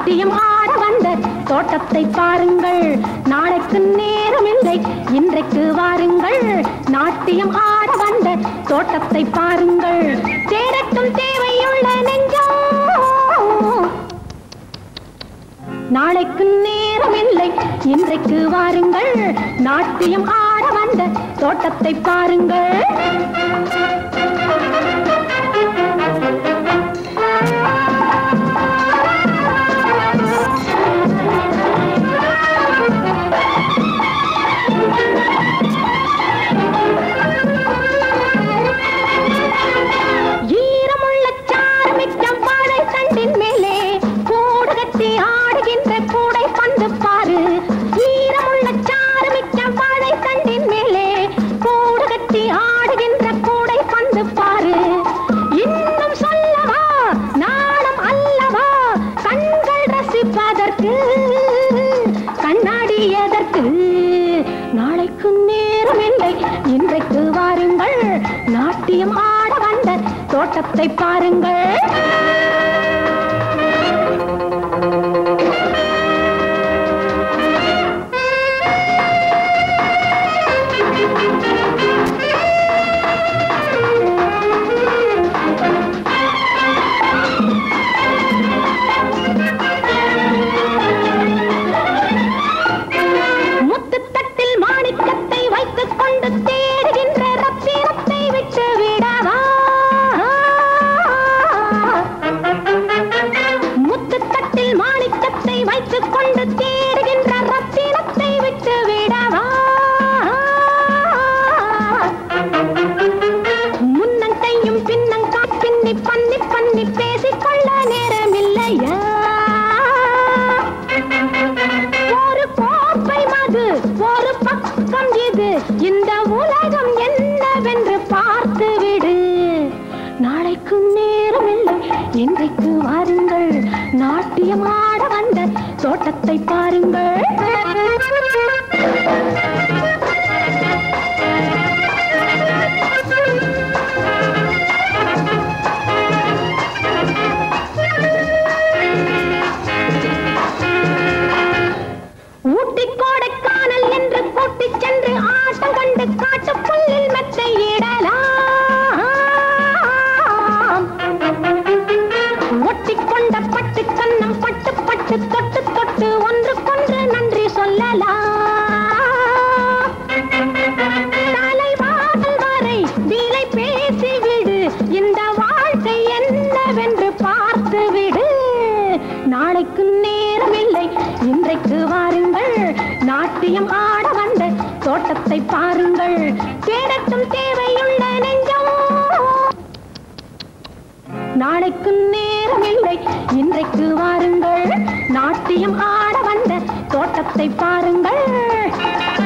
நாட்டியம் ஆட வந்த தோட்டத்தை பாருங்கள் நாளைக்கு நேரமில்லை இன்றைக்கு வாருங்கள் நாட்டியம் ஆட வந்த தோட்டத்தை பாருங்கள் தேடட்டும் தேவையுள்ள நெஞ்சம் நாளைக்கு நேரமில்லை இன்றைக்கு வாருங்கள் நாட்டியம் ஆட வந்த தோட்டத்தை பாருங்கள் ஈரமுள்ள சாரமிக்க வாழை தண்டின் மேலே கூடு கட்டி ஆடுகின்ற கூடை பந்து பாரு ஈரமுள்ள சாரமிக்க வாழை தண்டின் மேலே கூடு கட்டி ஆடுகின்ற கூடை பந்து பாரு இன்னும் சொல்லவா நாணம் அல்லவா கண்கள் ரசிப்பதற்கு கண்ணாடி எதற்கு நாளைக்கு நேரமில்லை இன்றைக்கு வாருங்கள் நாட்டியம் ஆட வந்த தோட்டத்தை பாருங்கள் முத்துத்தட்டில் மாணிக்கத்தை வைத்துக் கொண்டு தேடுகின்ற ரத்தினத்தை விட்டு விடவா முத்துத்தட்டில் மாணிக்கத்தை வைத்துக் கொண்டு தேடுகின்ற ரத்தினத்தை விட்டு விடவா முன்னங்கையும் பின்னங்கா பின்னி பண்ணி பண்ணி பேசிக்கொள்ள நேரமில்லையா ஒரு கோப்பை மது ஒரு பக்கம் இது இந்த உலகம் என்னவென்று பார்த்து விடு நாளைக்கு நேரமில்லை இன்றைக்கு வாருங்கள் நாட்டியம் ஆட வந்த தோட்டத்தை பாருங்கள் ஊட்டி கோடைக்கானல் என்று கூட்டிச் சென்று ஆட்டம் கண்டு காட்டு புல்லில் மெத்தை இடலாம் ஒட்டிக்கொண்ட பட்டு கன்னம் பட்டு பட்டு தொட்டு தொட்டு ஒன்றுக்கொன்று நன்றி சொல்லலாம் தலைவாசல் வரை வீலை பேசி விடு இந்த வாழ்க்கை என்னவென்று பார்த்து விடு நாளைக்கு நேரமில்லை இன்றைக்கு வாருங்கள் நாட்டியம் ஆட வந்த தோட்டத்தை பாருங்கள் தேடட்டும் தேவையுள்ள நெஞ்சம் நாளைக்கு நேரமில்லை இன்றைக்கு வாருங்கள் நாட்டியம் ஆட வந்த தோட்டத்தை பாருங்கள்